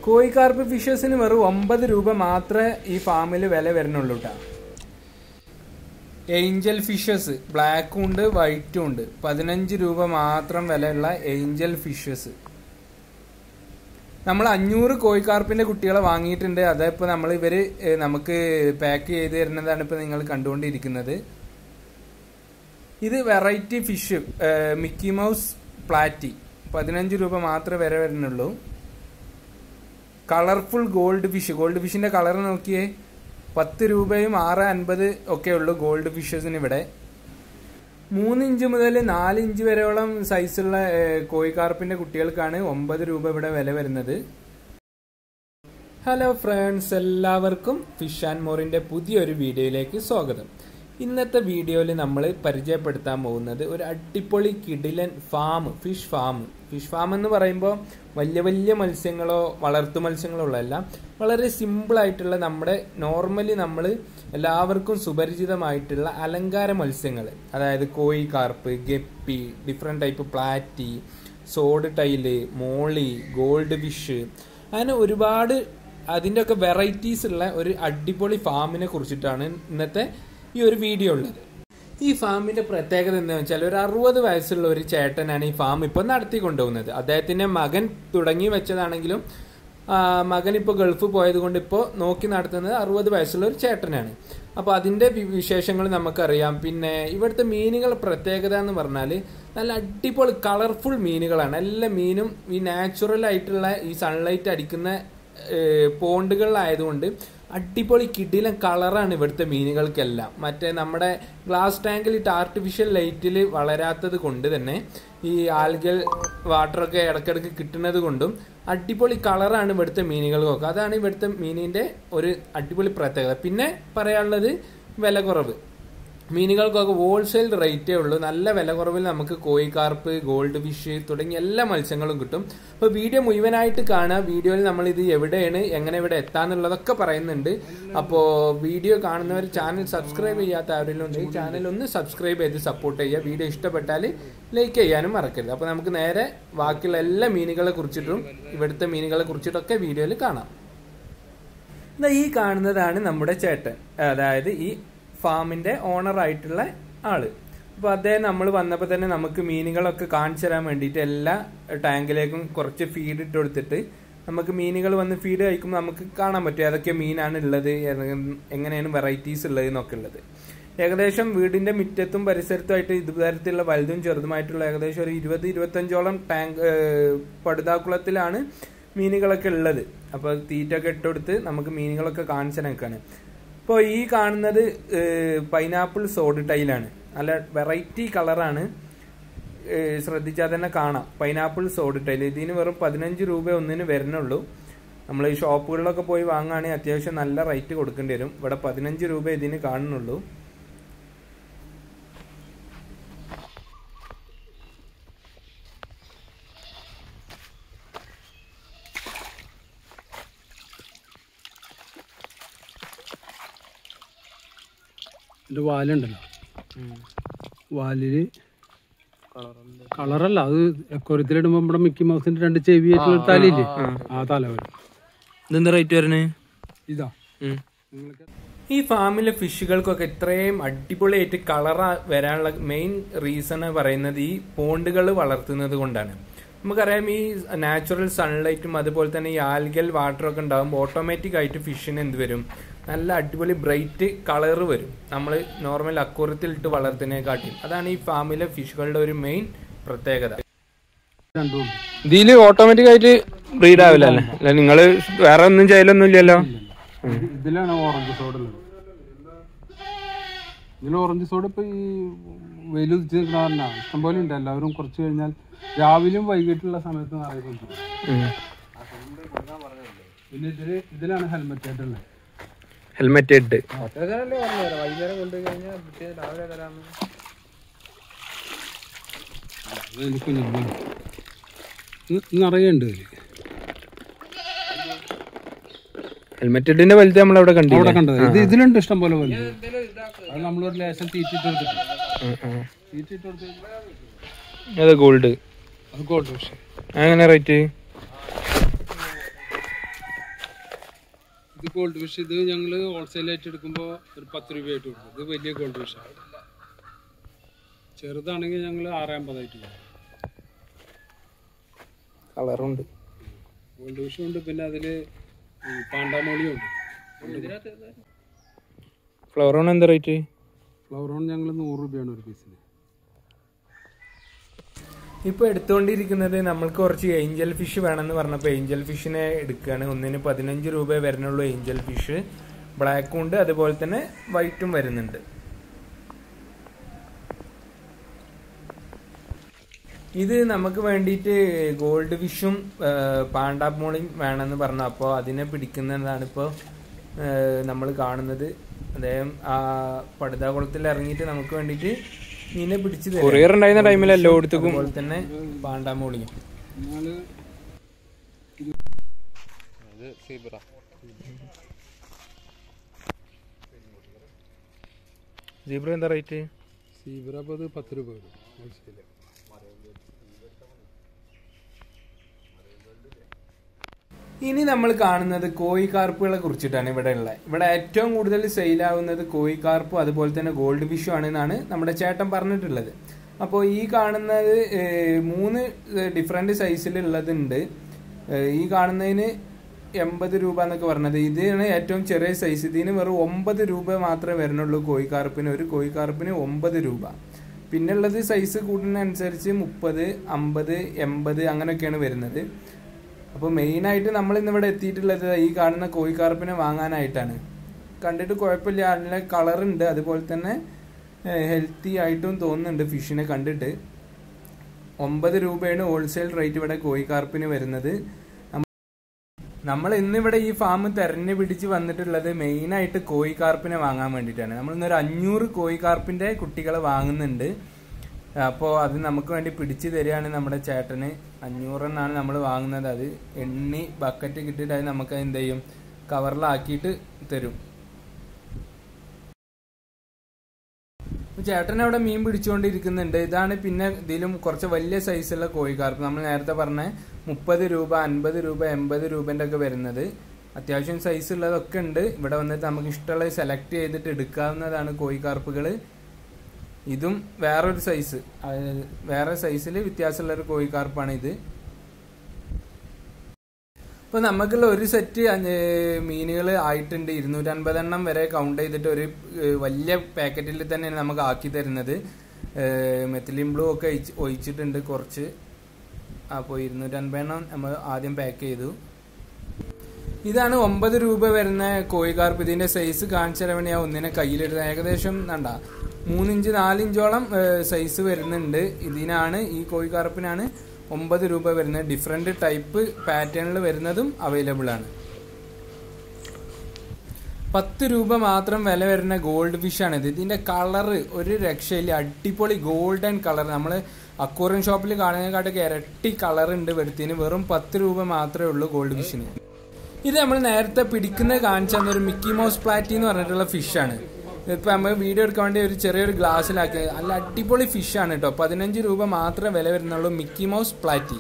കോഴിക്കാർപ്പ് ഫിഷസിന് വെറും ഒമ്പത് രൂപ മാത്രമേ ഈ ഫാമിൽ വില വരുന്നുള്ളൂ കേട്ടോ ഏഞ്ചൽ ഫിഷസ് ബ്ലാക്കും ഉണ്ട് വൈറ്റും ഉണ്ട് പതിനഞ്ച് രൂപ മാത്രം വിലയുള്ള ഏഞ്ചൽ ഫിഷസ് നമ്മൾ അഞ്ഞൂറ് കോഴിക്കാർപ്പിന്റെ കുട്ടികളെ വാങ്ങിയിട്ടുണ്ട് അതിപ്പോ നമ്മൾ ഇവര് ഏ, നമുക്ക് പാക്ക് ചെയ്ത് തരുന്നതാണ് ഇപ്പൊ നിങ്ങൾ കണ്ടുകൊണ്ടിരിക്കുന്നത് ഇത് variety fish Mickey Mouse platy പതിനഞ്ച് രൂപ മാത്രമേ വില വരുന്നുള്ളൂ കളർഫുൾ ഗോൾഡ് ഫിഷ് ഗോൾഡ് ഫിഷിന്റെ കളർ നോക്കിയേ പത്ത് രൂപയും ആറ് അൻപത് ഒക്കെ ഉള്ളൂ ഗോൾഡ് ഫിഷസിന് ഇവിടെ മൂന്ന് ഇഞ്ച് മുതൽ നാല് ഇഞ്ച് വരെയോളം സൈസുള്ള ഏഹ്, കോഴിക്കാർപ്പിന്റെ കുട്ടികൾക്കാണ് ഒമ്പത് രൂപ ഇവിടെ വില വരുന്നത് ഹലോ ഫ്രണ്ട്സ് എല്ലാവർക്കും ഫിഷ് ആൻഡ് മോറിന്റെ പുതിയൊരു വീഡിയോയിലേക്ക് സ്വാഗതം ഇന്നത്തെ വീഡിയോയിൽ നമ്മൾ പരിചയപ്പെടുത്താൻ പോകുന്നത് ഒരു അടിപൊളി കിടിലൻ farm fish farm fish farm എന്ന് പറയുമ്പോൾ വലിയ വലിയ മത്സ്യങ്ങളോ വളർത്തു മത്സ്യങ്ങളോ ഉള്ളതല്ല വളരെ സിമ്പിൾ ആയിട്ടുള്ള നമ്മുടെ നോർമലി നമ്മൾ എല്ലാവർക്കും സുപരിചിതമായിട്ടുള്ള അലങ്കാര മത്സ്യങ്ങൾ അതായത് കോഴി carp guppy different type platy sword tail molly gold fish അങ്ങനെ ഒരുപാട് അതിൻ്റെ ഒക്കെ വെറൈറ്റീസ് ഉള്ള ഒരു അടിപൊളി ഫാമിനെ കുറിച്ചിട്ടാണ് ഇന്നത്തെ ഈ ഒരു വീഡിയോ ഉള്ളത് ഈ ഫാമിന്റെ പ്രത്യേകത എന്താണെന്ന് വെച്ചാൽ ഒരു അറുപത് വയസ്സുള്ള ഒരു ചേട്ടനാണ് ഈ ഫാം ഇപ്പോൾ നടത്തി കൊണ്ടുപോകുന്നത് അദ്ദേഹത്തിന്റെ മകൻ തുടങ്ങി വെച്ചതാണെങ്കിലും ആ, മകൻ ഇപ്പോൾ ഗൾഫ് പോയത് കൊണ്ട് ഇപ്പോൾ നോക്കി നടത്തുന്നത് അറുപത് വയസ്സുള്ള ഒരു ചേട്ടനാണ് അപ്പോൾ അതിന്റെ വി- വിശേഷങ്ങൾ നമുക്കറിയാം പിന്നെ ഇവിടുത്തെ മീനുകൾ പ്രത്യേകത എന്ന് പറഞ്ഞാൽ നല്ല അടിപൊളി കളർഫുൾ മീനുകളാണ് എല്ലാ മീനും ഈ നാച്ചുറൽ ആയിട്ടുള്ള ഈ സൺലൈറ്റ് അടിക്കുന്ന ഏഹ് പോണ്ടുകളിലായതുകൊണ്ട് അടിപൊളി കിടിലൻ കളറാണ് ഇവിടുത്തെ മീനുകൾക്കെല്ലാം മറ്റേ നമ്മുടെ ഗ്ലാസ് ടാങ്കിൽ ഇട്ട് ആർട്ടിഫിഷ്യൽ ലൈറ്റിൽ വളരാത്തത് കൊണ്ട് തന്നെ ഈ ആൽഗൽ വാട്ടറൊക്കെ ഇടയ്ക്കിടയ്ക്ക് കിട്ടുന്നത് കൊണ്ടും അടിപൊളി കളറാണ് ഇവിടുത്തെ മീനുകൾക്കൊക്കെ അതാണ് ഇവിടുത്തെ മീനിന്റെ ഒരു അടിപൊളി പ്രത്യേകത പിന്നെ പറയാനുള്ളത് വില കുറവ് മീനുകൾക്കൊക്കെ ഹോൾസെയിൽ റേറ്റേ ഉള്ളൂ നല്ല വില കുറവിൽ നമുക്ക് കോഴിക്കാർപ്പ് ഗോൾഡ് ഫിഷ് തുടങ്ങിയ എല്ലാ മത്സ്യങ്ങളും കിട്ടും അപ്പോൾ വീഡിയോ മുഴുവനായിട്ട് കാണുക വീഡിയോയിൽ നമ്മൾ ഇത് എവിടെയാണ് എങ്ങനെ ഇവിടെ എത്താന്നുള്ളതൊക്കെ പറയുന്നുണ്ട് അപ്പോൾ വീഡിയോ കാണുന്നവർ ചാനൽ സബ്സ്ക്രൈബ് ചെയ്യാത്ത ആരെങ്കിലും ഉണ്ടെങ്കിൽ ചാനൽ ഒന്ന് സബ്സ്ക്രൈബ് ചെയ്ത് സപ്പോർട്ട് ചെയ്യുക വീഡിയോ ഇഷ്ടപ്പെട്ടാൽ ലൈക്ക് ചെയ്യാനും മറക്കരുത് അപ്പോൾ നമുക്ക് നേരെ ബാക്കിയുള്ള എല്ലാ മീനുകളെ കുറിച്ചിട്ടും ഇവിടുത്തെ മീനുകളെ കുറിച്ചിട്ടൊക്കെ വീഡിയോയിൽ കാണാം ദാ ഈ കാണുന്നതാണ് നമ്മുടെ ചേട്ടൻ അതായത് ഈ ഫാമിന്റെ ഓണർ ആയിട്ടുള്ള ആള് അപ്പൊ അദ്ദേഹം നമ്മൾ വന്നപ്പോൾ തന്നെ നമുക്ക് മീനുകളൊക്കെ കാണിച്ചു തരാൻ വേണ്ടിയിട്ട് എല്ലാ ടാങ്കിലേക്കും കുറച്ച് ഫീഡ് ഇട്ട് കൊടുത്തിട്ട് നമുക്ക് മീനുകൾ വന്ന് ഫീഡ് കഴിക്കുമ്പോൾ നമുക്ക് കാണാൻ പറ്റും ഏതൊക്കെ മീനാണ് ഉള്ളത് ഏത- എങ്ങനെയാണ് വെറൈറ്റീസ് ഉള്ളത് എന്നൊക്കെ ഉള്ളത് ഏകദേശം വീടിന്റെ മുറ്റത്തും പരിസരത്തുമായിട്ട് ഇതുതരത്തിലുള്ള വലുതും ചെറുതുമായിട്ടുള്ള ഏകദേശം ഒരു ഇരുപത് ഇരുപത്തഞ്ചോളം ടാങ്ക് ഏഹ്, പടുതാക്കുളത്തിലാണ് മീനുകളൊക്കെ ഉള്ളത് അപ്പോൾ തീറ്റൊക്കെ ഇട്ടുകൊടുത്ത് നമുക്ക് മീനുകളൊക്കെ കാണിച്ചു നിൽക്കാണ് ഇപ്പോൾ ഈ കാണുന്നത് പൈനാപ്പിൾ സോഡ് ടൈലാണ് നല്ല വെറൈറ്റി കളറാണ് ശ്രദ്ധിച്ചാൽ തന്നെ കാണാം പൈനാപ്പിൾ സോഡ് ടൈൽ ഇതിന് വെറും പതിനഞ്ച് രൂപ ഒന്നിന് വരുന്നുള്ളൂ നമ്മൾ ഈ ഷോപ്പുകളിലൊക്കെ പോയി വാങ്ങുകയാണെങ്കിൽ അത്യാവശ്യം നല്ല റേറ്റ് കൊടുക്കേണ്ടി വരും ഇവിടെ പതിനഞ്ച് രൂപ ഇതിന് കാണുന്നുള്ളൂ എൻ്റെ വാലുണ്ടല്ലോ വാലില് കളറല്ല അത് എക്കോരത്തിലിടുമ്പോ നമ്മുടെ മിക്കി മൗസിന്റെ രണ്ട് ചെവി ആയിട്ടുള്ള ഒരു തലയില്ലേ ആ തല വരും ഇതെന്താ റേറ്റ് വരുന്നത് ഇതാ ഈ ഫാമിലെ ഫിഷുകൾക്കൊക്കെ ഇത്രയും അടിപൊളിയായിട്ട് കളർ വരാനുള്ള മെയിൻ റീസൺ പറയുന്നത് ഈ പോണ്ടുകൾ വളർത്തുന്നത് കൊണ്ടാണ് നമുക്കറിയാം ഈ നാച്ചുറൽ സൺലൈറ്റും അതുപോലെ തന്നെ ഈ ആൽഗൽ വാട്ടറും ഒക്കെ ഉണ്ടാകുമ്പോൾ ഓട്ടോമാറ്റിക് ആയിട്ട് ഫിഷിന് എന്ത് വരും നല്ല അടിപൊളി ബ്രൈറ്റ് കളർ വരും നമ്മൾ നോർമൽ അക്കൂറത്തിൽ ഇട്ട് വളർത്തുന്നതിനെക്കാട്ടി അതാണ് ഈ ഫാമിലെ ഫിഷുകളുടെ ഒരു മെയിൻ പ്രത്യേകത രണ്ടും ഉണ്ട്. ഇതിൽ ഓട്ടോമാറ്റിക് ആയിട്ട് ബ്രീഡ് ആവില്ല അല്ലേ നിങ്ങൾ വേറെ ഒന്നും ചെയ്യലൊന്നും ഇല്ലല്ലോ ഇത് ഇതിലാണ് ഓറഞ്ച് സോഡ് ഉള്ളത് ഇതിൽ ഓറഞ്ച് സോഡ് ഇപ്പൊ ഈ വെയിൽ ഉദിച്ച് നിൽക്കണ പറഞ്ഞാ ഇഷ്ടംപോലെ ഉണ്ട് എല്ലാവരും കുറച്ച് കഴിഞ്ഞാൽ രാവിലെയും വൈകിട്ടുള്ള സമയത്ത് നിറയുന്നുണ്ട് പിന്നെ ഇതില് ഇതിലാണ് ഹെൽമെറ്റ് ആയിട്ടുള്ളത് ഹെൽമെറ്റ് ഇട്ട് അത് അതിന്റെ കുഞ്ഞുങ്ങൾ നിറയുണ്ട് ഇതില് ഹെൽമെറ്റ് ഇട്ടിന്റെ വലുത് നമ്മളവിടെ അവിടെ കണ്ടില്ല കണ്ടത് ഇത് ഇതിലുണ്ട് ഇഷ്ടം പോലെ വലുത് അത് നമ്മളൊരു ലേശം തീറ്റിട്ട് കൊടുത്തിട്ട് തീറ്റിട്ട് കൊടുത്തിട്ട് അത് ഗോൾഡ് അത് ഗോൾഡ് ഫിഷ് അങ്ങനെ റേറ്റ് ഗോൾഡ് ഫിഷ് ഇത് ഞങ്ങൾ ഹോൾസെയിലായിട്ട് എടുക്കുമ്പോൾ ഒരു പത്ത് രൂപയായിട്ട് കൊടുക്കും ഇത് വലിയ ഗോൾഡ് ഫിഷാണ് ചെറുതാണെങ്കിൽ ഞങ്ങൾ ആറ് അമ്പതായിട്ട് കൊടുക്കും കളറുണ്ട് ഗോൾഡ് ഫിഷും ഉണ്ട് പിന്നെ അതിൽ പാണ്ടാമോളിയും ഉണ്ട് ഫ്ലവറോൺ എന്താ റേറ്റ് ഫ്ലവർ ഓൺ ഞങ്ങൾ നൂറ് രൂപയാണ് ഒരു പീസിന് ഇപ്പൊ എടുത്തുകൊണ്ടിരിക്കുന്നത് നമ്മൾക്ക് കുറച്ച് ഏഞ്ചൽ ഫിഷ് വേണമെന്ന് പറഞ്ഞപ്പോൾ ഏഞ്ചൽ ഫിഷിനെ എടുക്കുകയാണ് ഒന്നിന് പതിനഞ്ച് രൂപ വരുന്നുള്ളൂ ഏഞ്ചൽ ഫിഷ് ബ്ലാക്കും ഉണ്ട് അതുപോലെ തന്നെ വൈറ്റും വരുന്നുണ്ട് ഇത് നമുക്ക് വേണ്ടിയിട്ട് ഗോൾഡ് ഫിഷും പാണ്ടാമോളിയും വേണമെന്ന് പറഞ്ഞു അപ്പോൾ അതിനെ പിടിക്കുന്നതാണ് ഇപ്പോൾ നമ്മൾ കാണുന്നത് അദ്ദേഹം ആ പടുതാകുളത്തിൽ ഇറങ്ങിയിട്ട് നമുക്ക് വേണ്ടിയിട്ട് മീനെ പിടിച്ചു കൊറിയർ ഉണ്ടായിരുന്ന ടൈമിൽ എല്ലായിടത്തും അതുപോലെ തന്നെ പാണ്ടാമോളിയും ഞങ്ങൾ സീബ്ര എന്താ റേറ്റ് സീബ്രപ്പോൾ അത് പത്ത് രൂപ വരും ഹോൾസെയിൽ ഇനി നമ്മൾ കാണുന്നത് കോഴിക്കാർപ്പുകളെ കുറിച്ചിട്ടാണ് ഇവിടെ ഉള്ളത് ഇവിടെ ഏറ്റവും കൂടുതൽ സെയിലാവുന്നത് കോഴിക്കാർപ്പും അതുപോലെ തന്നെ ഗോൾഡ് ഫിഷും ആണ് എന്നാണ് നമ്മുടെ ചേട്ടൻ പറഞ്ഞിട്ടുള്ളത് അപ്പോൾ ഈ കാണുന്നത് ഏഹ്, മൂന്ന് ഡിഫറെന്റ് സൈസിലുള്ളതുണ്ട് ഏഹ്, ഈ കാണുന്നതിന് എൺപത് രൂപ എന്നൊക്കെ പറഞ്ഞത് ഇതാണ് ഏറ്റവും ചെറിയ സൈസ് ഇതിന് വെറും ഒമ്പത് രൂപ മാത്രമേ വരുന്നുള്ളൂ കോഴിക്കാർപ്പിന് ഒരു കോഴിക്കാർപ്പിന് ഒമ്പത് രൂപ പിന്നെ ഉള്ളത് സൈസ് കൂടുന്നതനുസരിച്ച് മുപ്പത് അമ്പത് എൺപത് അങ്ങനെയൊക്കെയാണ് വരുന്നത് അപ്പോൾ മെയിനായിട്ട് നമ്മൾ ഇന്നിവിടെ എത്തിയിട്ടുള്ളത് ഈ കാണുന്ന കോഴിക്കാർപ്പിനെ വാങ്ങാനായിട്ടാണ് കണ്ടിട്ട് കുഴപ്പമില്ല നല്ല കളറുണ്ട് അതുപോലെ തന്നെ ഹെൽത്തി ആയിട്ടും തോന്നുന്നുണ്ട് ഫിഷിനെ കണ്ടിട്ട് ഒമ്പത് രൂപയാണ് ഹോൾസെയിൽ റേറ്റ് ഇവിടെ കോഴിക്കാർപ്പിന് വരുന്നത് നമ്മൾ ഇന്നിവിടെ ഈ ഫാം തെരഞ്ഞു പിടിച്ച് വന്നിട്ടുള്ളത് മെയിനായിട്ട് കോഴിക്കാർപ്പിനെ വാങ്ങാൻ വേണ്ടിയിട്ടാണ് നമ്മൾ ഇന്നൊരു അഞ്ഞൂറ് കോഴിക്കാർപ്പിന്റെ കുട്ടികളെ വാങ്ങുന്നുണ്ട് അപ്പോൾ അത് നമുക്ക് വേണ്ടി പിടിച്ചു തരികയാണ് നമ്മുടെ ചേട്ടന് അഞ്ഞൂറെണ്ണാണ് നമ്മൾ വാങ്ങുന്നത് അത് എണ്ണി ബക്കറ്റ് കിട്ടിയിട്ട് അത് നമുക്ക് എന്ത് ചെയ്യും കവറിലാക്കിയിട്ട് തരും അപ്പൊ ചേട്ടൻ അവിടെ മീൻ പിടിച്ചുകൊണ്ടിരിക്കുന്നുണ്ട് ഇതാണ് പിന്നെ ഇതിലും കുറച്ച് വലിയ സൈസുള്ള കോഴിക്കാർപ്പ് നമ്മൾ നേരത്തെ പറഞ്ഞ മുപ്പത് രൂപ അൻപത് രൂപ എൺപത് രൂപന്റെ ഒക്കെ വരുന്നത് അത്യാവശ്യം സൈസ് ഉള്ളതൊക്കെ ഉണ്ട് ഇവിടെ വന്നിട്ട് നമുക്ക് ഇഷ്ടമുള്ളത് സെലക്ട് ചെയ്തിട്ട് എടുക്കാവുന്നതാണ് കോഴിക്കാർപ്പുകൾ ഇതും വേറൊരു സൈസ് അതായത് വേറെ സൈസിൽ വ്യത്യാസമുള്ള ഒരു കോഴിക്കാർപ്പാണ് ഇത് ഇപ്പൊ നമുക്കുള്ള ഒരു സെറ്റ് മീനുകൾ ആയിട്ടുണ്ട് ഇരുന്നൂറ്റൻപതെണ്ണം വരെ കൗണ്ട് ചെയ്തിട്ട് ഒരു ഏഹ്, വലിയ പാക്കറ്റിൽ തന്നെയാണ് നമുക്ക് ആക്കി തരുന്നത് മെത്തിലിൻ ബ്ലൂ ഒക്കെ ഒഴിച്ച് ഒഴിച്ചിട്ടുണ്ട് കുറച്ച് അപ്പോൾ ഇരുന്നൂറ്റൻപതെണ്ണം നമ്മൾ ആദ്യം പാക്ക് ചെയ്തു ഇതാണ് ഒമ്പത് രൂപ വരുന്ന കോഴിക്കാർപ്പ് ഇതിന്റെ സൈസ് കാണിച്ചു തരാൻ വേണ്ടി ഞാൻ ഒന്നിനെ കയ്യിലെടുത്ത ഏകദേശം കണ്ട മൂന്നിഞ്ച് നാലിഞ്ചോളം സൈസ് വരുന്നുണ്ട് ഇതിനാണ് ഈ കോഴിക്കാർപ്പിനാണ് ഒമ്പത് രൂപ വരുന്നത് ഡിഫറെന്റ് ടൈപ്പ് പാറ്റേണിൽ വരുന്നതും അവൈലബിൾ ആണ് പത്ത് രൂപ മാത്രം വില വരുന്ന ഗോൾഡ് ഫിഷ് ആണ് ഇത് ഇതിന്റെ കളറ് ഒരു രക്ഷയില്ല അടിപൊളി ഗോൾഡൻ കളർ നമ്മൾ അക്വറിയം ഷോപ്പിൽ കാണുന്നതിനെക്കാട്ടൊക്കെ ഇരട്ടി കളർ ഉണ്ട് വെടുത്തിന് വെറും പത്ത് രൂപ മാത്രമേ ഉള്ളൂ ഗോൾഡ് ഫിഷിന് ഇത് നമ്മൾ നേരത്തെ പിടിക്കുന്നത് കാണിച്ചു തന്ന ഒരു മിക്കി മൗസ് പ്ലാറ്റി എന്ന് പറഞ്ഞിട്ടുള്ള ഫിഷാണ് ഇപ്പൊ നമ്മൾ വീഡിയോ എടുക്കാൻ വേണ്ടി ഒരു ചെറിയൊരു ഗ്ലാസ്സിലാക്കി നല്ല അടിപൊളി ഫിഷാണ് കേട്ടോ പതിനഞ്ച് രൂപ മാത്രമേ വില വരുന്നുള്ളൂ മിക്കി മൗസ് പ്ലാറ്റി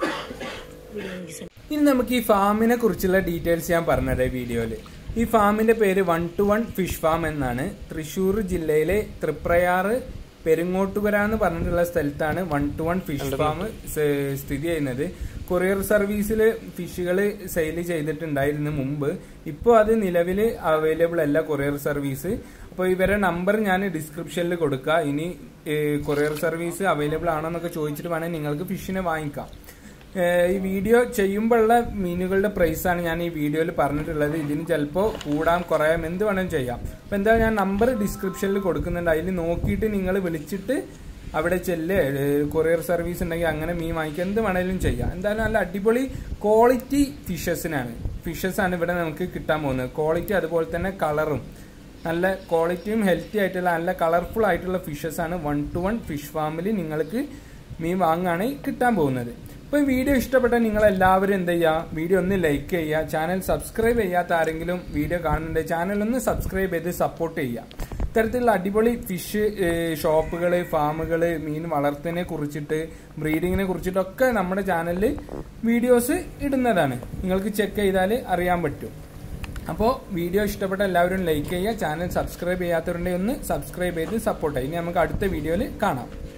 ഇനി നമുക്ക് ഈ ഫാമിനെ കുറിച്ചുള്ള ഡീറ്റെയിൽസ് ഞാൻ പറഞ്ഞുതരാം വീഡിയോയിൽ ഈ ഫാമിന്റെ പേര് one two one fish farm എന്നാണ് തൃശ്ശൂർ ജില്ലയിലെ തൃപ്രയാറ് പെരുങ്ങോട്ടുകര എന്ന് പറഞ്ഞിട്ടുള്ള സ്ഥലത്താണ് one two one fish farm സ്ഥിതി ചെയ്യുന്നത് കൊറിയർ സർവീസിൽ ഫിഷുകൾ സെയിൽ ചെയ്തിട്ടുണ്ടായിരുന്നു മുമ്പ് ഇപ്പോൾ അത് നിലവിൽ അവൈലബിൾ അല്ല കൊറിയർ സർവീസ് അപ്പോൾ ഇവരെ നമ്പർ ഞാൻ ഡിസ്ക്രിപ്ഷനിൽ കൊടുക്കുക ഇനി കൊറിയർ സർവീസ് അവൈലബിൾ ആണോ എന്നൊക്കെ ചോദിച്ചിട്ട് വേണമെങ്കിൽ നിങ്ങൾക്ക് ഫിഷിനെ വാങ്ങിക്കാം ഏഹ് ഈ വീഡിയോ ചെയ്യുമ്പോഴുള്ള മീനുകളുടെ പ്രൈസ് ആണ് ഞാൻ ഈ വീഡിയോയിൽ പറഞ്ഞിട്ടുള്ളത് ഇതിന് ചിലപ്പോൾ കൂടാൻ കുറയാം എന്ത് വേണമെങ്കിലും ചെയ്യാം അപ്പൊ എന്താ ഞാൻ നമ്പർ ഡിസ്ക്രിപ്ഷനിൽ കൊടുക്കുന്നുണ്ട് അതിൽ നോക്കിയിട്ട് നിങ്ങൾ വിളിച്ചിട്ട് അവിടെ ചെല്ല് കൊറിയർ സർവീസ് ഉണ്ടെങ്കിൽ അങ്ങനെ മീൻ വാങ്ങിക്കുക എന്ത് വേണമെങ്കിലും ചെയ്യാം എന്തായാലും നല്ല അടിപൊളി ക്വാളിറ്റി ഫിഷസിനാണ് ഫിഷസ് ആണ് ഇവിടെ നമുക്ക് കിട്ടാൻ പോകുന്നത് ക്വാളിറ്റി അതുപോലെ തന്നെ കളറും നല്ല ക്വാളിറ്റിയും ഹെൽത്തി ആയിട്ടുള്ള നല്ല കളർഫുൾ ആയിട്ടുള്ള ഫിഷസ് ആണ് വൺ ടു വൺ ഫിഷ് ഫാമിൽ നിങ്ങൾക്ക് മീൻ വാങ്ങാണ് കിട്ടാൻ പോകുന്നത് അപ്പൊ ഈ വീഡിയോ ഇഷ്ടപ്പെട്ടാൽ നിങ്ങൾ എല്ലാവരും എന്ത് ചെയ്യുക വീഡിയോ ഒന്ന് ലൈക്ക് ചെയ്യുക ചാനൽ സബ്സ്ക്രൈബ് ചെയ്യാത്ത ആരെങ്കിലും വീഡിയോ കാണുന്നുണ്ട് ചാനൽ ഒന്ന് സബ്സ്ക്രൈബ് ചെയ്ത് സപ്പോർട്ട് ചെയ്യുക ഇത്തരത്തിലുള്ള അടിപൊളി ഫിഷ് ഷോപ്പുകൾ ഫാമുകൾ മീൻ വളർത്തലിനെ കുറിച്ചിട്ട് ബ്രീഡിങ്ങിനെ കുറിച്ചിട്ടൊക്കെ നമ്മുടെ ചാനലിൽ വീഡിയോസ് ഇടുന്നതാണ് നിങ്ങൾക്ക് ചെക്ക് ചെയ്താൽ അറിയാൻ പറ്റും അപ്പോൾ വീഡിയോ ഇഷ്ടപ്പെട്ട എല്ലാവരും ലൈക്ക് ചെയ്യുക ചാനൽ സബ്സ്ക്രൈബ് ചെയ്യാത്തവരുണ്ടെങ്കിൽ ഒന്ന് സബ്സ്ക്രൈബ് ചെയ്ത് സപ്പോർട്ട് ചെയ്യുക ഇനി നമുക്ക് അടുത്ത വീഡിയോയിൽ കാണാം